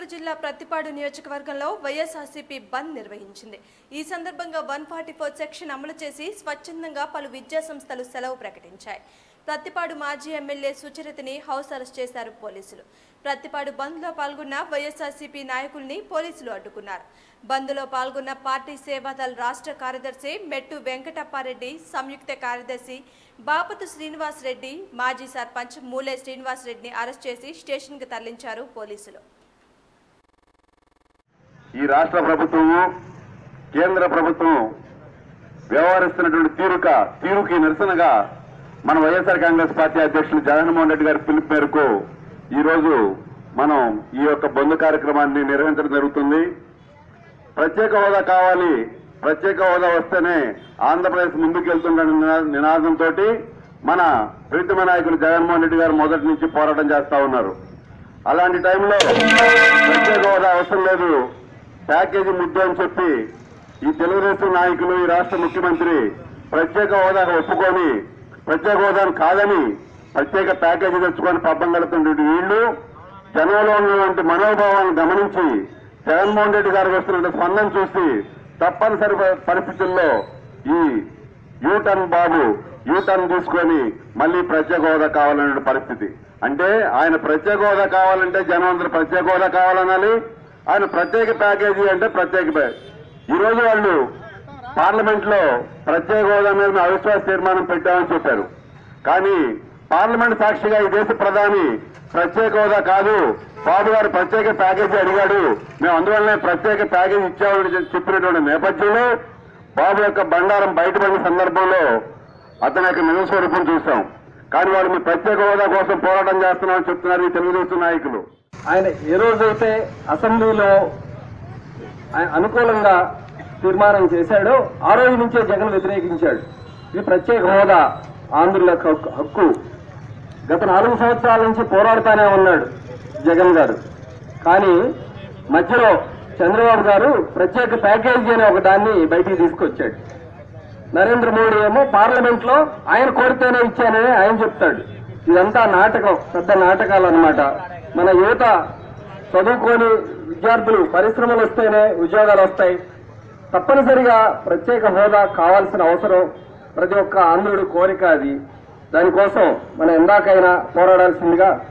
జిల్లా ప్రతిపాడు నియోజకవర్గంలో వైఎస్ఆర్సీపీ బంద్ నిర్వహించింది ఈ సందర్భంగా వన్ ఫార్టీ ఫోర్ సెక్షన్ అమలు చేసి స్వచ్ఛందంగా పలు విద్యా సంస్థలు సెలవు ప్రకటించాయి ప్రతిపాడు మాజీ ఎమ్మెల్యే సుచరితని హౌస్ అరెస్ట్ చేశారు పోలీసులు ప్రతిపాడు బంద్లో పాల్గొన్న వైఎస్ఆర్సీపీ నాయకుల్ని పోలీసులు అడ్డుకున్నారు బంద్లో పాల్గొన్న పార్టీ సేవాదల్ రాష్ట్ర కార్యదర్శి మెట్టు వెంకటప్పారెడ్డి సంయుక్త కార్యదర్శి బాపతు శ్రీనివాస్ రెడ్డి మాజీ సర్పంచ్ మూలే శ్రీనివాస్ రెడ్డిని అరెస్ట్ చేసి స్టేషన్కి తరలించారు పోలీసులు ఈ రాష్ట్ర ప్రభుత్వము కేంద్ర ప్రభుత్వం వ్యవహరిస్తున్నటువంటి తీరుక తీరుకి నిరసనగా మన వైఎస్ఆర్ కాంగ్రెస్ పార్టీ అధ్యక్షులు జగన్మోహన్ రెడ్డి గారి పిలుపు మేరకు ఈ రోజు మనం ఈ యొక్క బంద్ కార్యక్రమాన్ని నిర్వహించడం జరుగుతుంది ప్రత్యేక హోదా కావాలి ప్రత్యేక హోదా వస్తేనే ఆంధ్రప్రదేశ్ ముందుకెళ్తున్న నినాదంతో మన ప్రీతమ నాయకులు జగన్మోహన్ రెడ్డి గారు మొదటి నుంచి పోరాటం చేస్తా ఉన్నారు అలాంటి టైంలో ప్రత్యేక హోదా అవసరం లేదు ప్యాకేజీ ముద్దు అని చెప్పి ఈ తెలుగుదేశం నాయకులు ఈ రాష్ట్ర ముఖ్యమంత్రి ప్రత్యేక హోదాకు ఒప్పుకొని ప్రత్యేక హోదాను కాదని ప్రత్యేక ప్యాకేజీ తెచ్చుకొని పబ్బం గడుతున్నటువంటి వీళ్ళు జనంలో ఉన్నటువంటి మనోభావాలను గమనించి జగన్మోహన్ రెడ్డి గారికి వస్తున్న స్పందన చూసి తప్పనిసరి ప- పరిస్థితుల్లో ఈ యూటర్న్ బాబు యూటర్న్ తీసుకొని మళ్ళీ ప్రత్యేక హోదా కావాలనే పరిస్థితి అంటే ఆయన ప్రత్యేక హోదా కావాలంటే జనం అందరూ ప్రత్యేక హోదా కావాలనాలి ఆయన ప్రత్యేక ప్యాకేజీ అంటే ప్రత్యేక ప్యా- ఈ రోజు వాళ్ళు పార్లమెంట్ లో ప్రత్యేక హోదా మీద మేము అవిశ్వాస తీర్మానం పెట్టామని చెప్పారు కానీ పార్లమెంట్ సాక్షిగా ఈ దేశ ప్రధాని ప్రత్యేక హోదా కాదు బాబు గారు ప్రత్యేక ప్యాకేజీ అడిగాడు మేము అందువల్లనే ప్రత్యేక ప్యాకేజీ ఇచ్చామని చెప్పి- చెప్పినటువంటి నేపథ్యంలో బాబు యొక్క బండారం బయటపడిన సందర్భంలో అతని యొక్క నిజ స్వరూపం చూసాం కానీ వాళ్ళు మీ ప్రత్యేక హోదా కోసం పోరాటం చేస్తున్నామని చెప్తున్నారు ఈ తెలుగుదేశం నాయకులు ఆయన ఏ రోజైతే అసెంబ్లీలో ఆయన అనుకూలంగా తీర్మానం చేశాడో ఆ రోజు నుంచే జగన్ వ్యతిరేకించాడు ఇది ప్రత్యేక హోదా ఆంధ్రులకు హక్కు- హక్కు గత నాలుగు సంవత్సరాల నుంచి పోరాడుతానే ఉన్నాడు జగన్ గారు కానీ మధ్యలో చంద్రబాబు గారు ప్రత్యేక ప్యాకేజీ అనే ఒక దాన్ని బయటికి తీసుకొచ్చాడు నరేంద్ర మోడీ ఏమో పార్లమెంట్ లో ఆయన కోరితేనే ఇచ్చానని ఆయన చెప్తాడు ఇదంతా నాటకం పెద్ద నాటకాలు అన్నమాట మన యువత చదువుకొని విద్యార్థులు పరిశ్రమలు వస్తేనే ఉద్యోగాలు వస్తాయి తప్పనిసరిగా ప్రత్యేక హోదా కావాల్సిన అవసరం ప్రతి ఒక్క ఆంధ్రుడి కోరిక అది దానికోసం మనం ఎందాకైనా పోరాడాల్సిందిగా